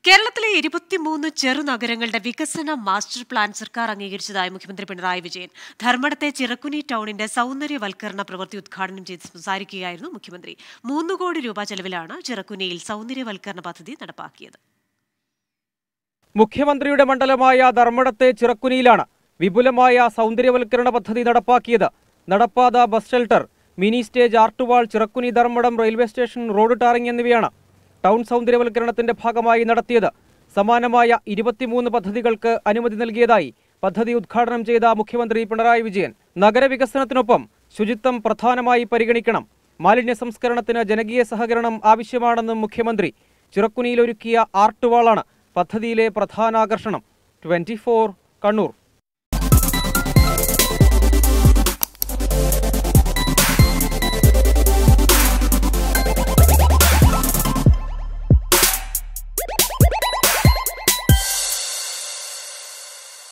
കേരളത്തിലെ ഇരുപത്തിമൂന്ന് ചെറുനഗരങ്ങളുടെ വികസന മാസ്റ്റർ പ്ലാൻ സർക്കാർ അംഗീകരിച്ചതായി മുഖ്യമന്ത്രി പിണറായി വിജയൻ ധർമ്മടത്തെ ചിറക്കുനി ടൗണിന്റെ സൗന്ദര്യവൽക്കരണ പ്രവൃത്തി ഉദ്ഘാടനം ചെയ്ത് സംസാരിക്കുകയായിരുന്നു മുഖ്യമന്ത്രി മൂന്ന് കോടി രൂപ ചെലവിലാണ് ചിറക്കുനിയിൽ സൗന്ദര്യവൽക്കരണ പദ്ധതി നടപ്പാക്കിയത് മുഖ്യമന്ത്രിയുടെ മണ്ഡലമായ ധർമ്മടത്തെ ചിറക്കുനിയിലാണ് വിപുലമായ സൗന്ദര്യവൽക്കരണ പദ്ധതി നടപ്പാക്കിയത് നടപ്പാത bus shelter mini stage art wall Chirakkuni Dharmadam railway station road tarring എന്നിവയാണ് ടൗൺ സൗന്ദര്യവൽക്കരണത്തിന്റെ ഭാഗമായി നടത്തിയത് സമാനമായ ഇരുപത്തിമൂന്ന് പദ്ധതികൾക്ക് അനുമതി നൽകിയതായി പദ്ധതി ഉദ്ഘാടനം ചെയ്ത മുഖ്യമന്ത്രി പിണറായി വിജയൻ നഗരവികസനത്തിനൊപ്പം ശുചിത്വം പ്രധാനമായി പരിഗണിക്കണം മാലിന്യ സംസ്കരണത്തിന് ജനകീയ സഹകരണം ആവശ്യമാണെന്നും മുഖ്യമന്ത്രി ചിറക്കുനിയിലൊരുക്കിയ ആർട്ടുവാളാണ് പദ്ധതിയിലെ പ്രധാന ആകർഷണം ട്വന്റി കണ്ണൂർ